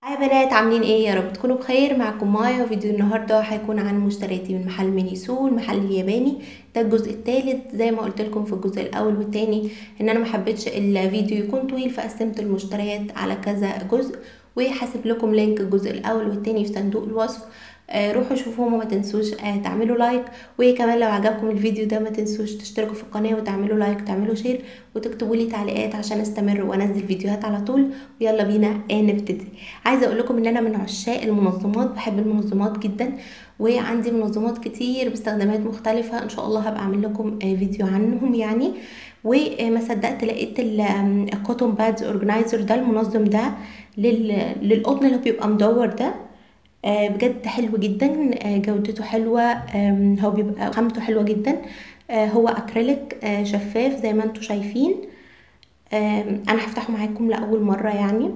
يا بنات عاملين ايه يا رب تكونوا بخير معكم مايا وفيديو النهارده هيكون عن مشترياتي من محل مينيسو المحل الياباني ده الجزء الثالث زي ما قلت لكم في الجزء الاول والثاني ان انا ما حبيتش الفيديو يكون طويل فقسمت المشتريات على كذا جزء وهسيب لكم لينك الجزء الاول والثاني في صندوق الوصف آه روحوا شوفوهم وما تنسوش آه تعملوا لايك وكمان لو عجبكم الفيديو ده ما تنسوش تشتركوا في القناه وتعملوا لايك وتعملوا شير وتكتبوا لي تعليقات عشان استمر وانزل فيديوهات على طول ويلا بينا آه نبتدي عايزه اقول لكم ان انا من عشاق المنظمات بحب المنظمات جدا وعندي منظمات كتير باستخدامات مختلفه ان شاء الله هبقى اعمل لكم آه فيديو عنهم يعني وما صدقت لقيت الكوتون بادز اورجنايزر ده المنظم ده للقطن اللي بيبقى مدور ده آه بجد حلو جدا آه جودته حلوة آه هو بيبقى خامته حلوة جدا هو اكريليك شفاف زي ما انتم شايفين انا هفتحه معاكم لاول مرة يعني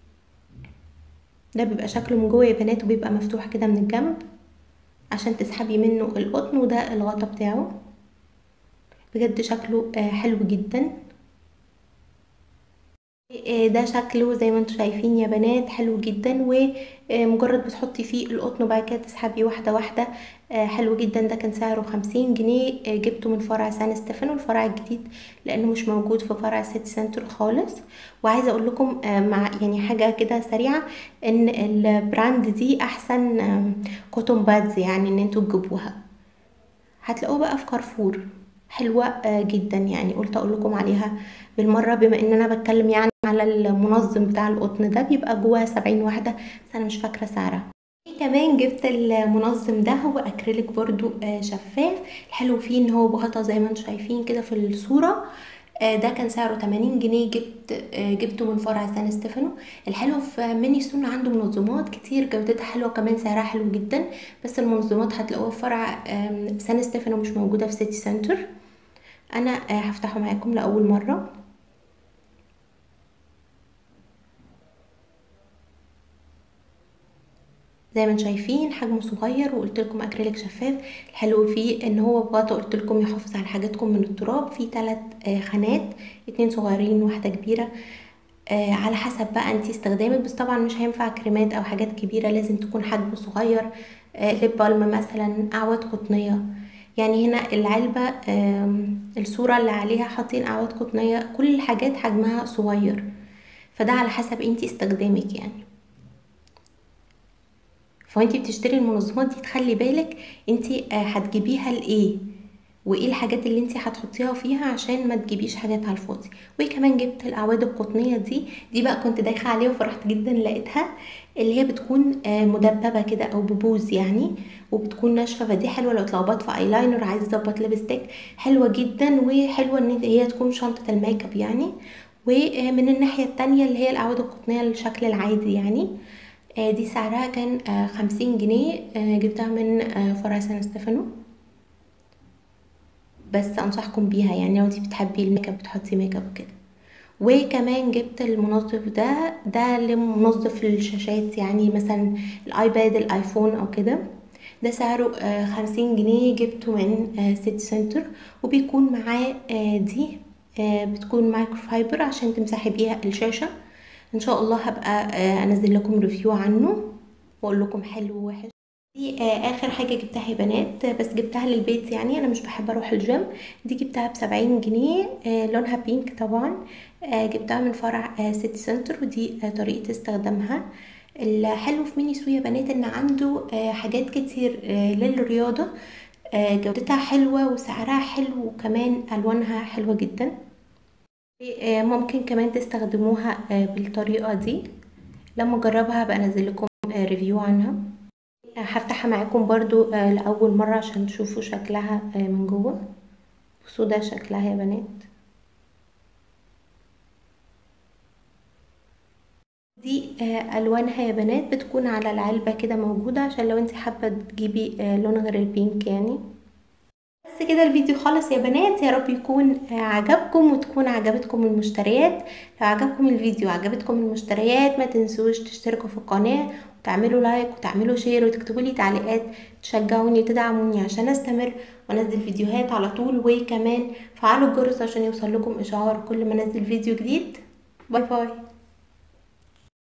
ده بيبقى شكله من جوه يا بنات وبيبقى مفتوح كده من الجنب عشان تسحبي منه القطن وده الغطا بتاعه بجد شكله حلو جدا ده شكله زي ما انتم شايفين يا بنات حلو جدا ومجرد بتحطي فيه القطن وبعد كده تسحبي واحده واحده حلو جدا ده كان سعره خمسين جنيه جبته من فرع سان ستيفانو الفرع الجديد لانه مش موجود في فرع سيتي سنتر خالص وعايزه اقول لكم مع يعني حاجه كده سريعه ان البراند دي احسن كوتون بادز يعني ان انتوا تجيبوها هتلاقوه بقى في كارفور حلوة جدا يعني قلت اقول لكم عليها بالمرة بما ان انا بتكلم يعني على المنظم بتاع القطن ده بيبقى جواه سبعين واحدة بس انا مش فاكرة سعرها كمان جبت المنظم ده هو اكريليك برضو شفاف الحلو فيه ان هو بغطا زي ما انتم شايفين كده في الصورة ده كان سعره 80 جنيه جبت جبته من فرع سان ستيفانو الحلو في ميني سون عنده منظمات كتير جودتها حلوه كمان سعرها حلو جدا بس المنظمات هتلاقوها في فرع سان ستيفانو مش موجوده في سيتي سنتر انا هفتحه معاكم لاول مره زي ما انتم شايفين حجمه صغير وقلت لكم اكريليك شفاف الحلو فيه ان هو بغطا قلت لكم يحافظ على حاجاتكم من التراب فيه ثلاث خانات اتنين صغيرين وواحده كبيره آه على حسب بقى انت استخدامك بس طبعا مش هينفع كريمات او حاجات كبيره لازم تكون حجمه صغير آه ليب بالم مثلا اعواد قطنيه يعني هنا العلبة آه الصورة اللي عليها حاطين اعواد قطنية كل الحاجات حجمها صغير فده على حسب انت استخدامك يعني فانتي بتشتري المنظمات دي تخلي بالك انتي هتجيبيها لايه وايه الحاجات اللي انتي هتحطيها فيها عشان ما تجيبيش حاجات على الفاضي وكمان جبت الاعواد القطنيه دي دي بقى كنت دايخه عليها وفرحت جدا لقيتها اللي هي بتكون مدببه كده او ببوز يعني وبتكون ناشفه فدي حلوه لو اتلخبطت في ايلاينر عايزه اظبط ليبستيك حلوه جدا وحلوه ان هي تكون شنطه الميك اب يعني ومن الناحيه التانية اللي هي الاعواد القطنيه الشكل العادي يعني دي سعرها كان خمسين جنيه جبتها من فرع سان ستيفانو بس انصحكم بيها يعني لو انتي بتحبي الميك اب بتحطي ميك اب وكده وكمان جبت المنظف ده ده لمنظف الشاشات يعني مثلا الايباد الايفون او كده ده سعره خمسين جنيه جبته من سيتي سنتر وبيكون معاه دي بتكون مايكرو فايبر عشان تمسحي بيها الشاشه ان شاء الله هبقى انزل لكم ريفيو عنه واقول لكم حلو ووحش دي اخر حاجه جبتها يا بنات بس جبتها للبيت يعني انا مش بحب اروح الجيم دي جبتها بسبعين جنيه لونها بينك طبعا جبتها من فرع سيتي سنتر ودي طريقه استخدامها الحلو في ميني سو يا بنات ان عنده حاجات كتير للرياضه جودتها حلوه وسعرها حلو وكمان الوانها حلوه جدا ممكن كمان تستخدموها بالطريقة دي لما اجربها بقى انزل لكم ريفيو عنها هفتحها معاكم برضو لأول مرة عشان تشوفوا شكلها من جوه بصوا ده شكلها يا بنات دي الوانها يا بنات بتكون على العلبة كده موجودة عشان لو انت حابة تجيبي لون غير البينك يعني بس كده الفيديو خلص يا بنات يا رب يكون عجبكم وتكون عجبتكم المشتريات لو عجبكم الفيديو وعجبتكم المشتريات ما تنسوش تشتركوا في القناة وتعملوا لايك وتعملوا شير وتكتبوا لي تعليقات تشجعوني وتدعموني عشان استمر وانزل فيديوهات على طول وكمان فعلوا الجرس عشان يوصل لكم اشعار كل ما انزل فيديو جديد باي باي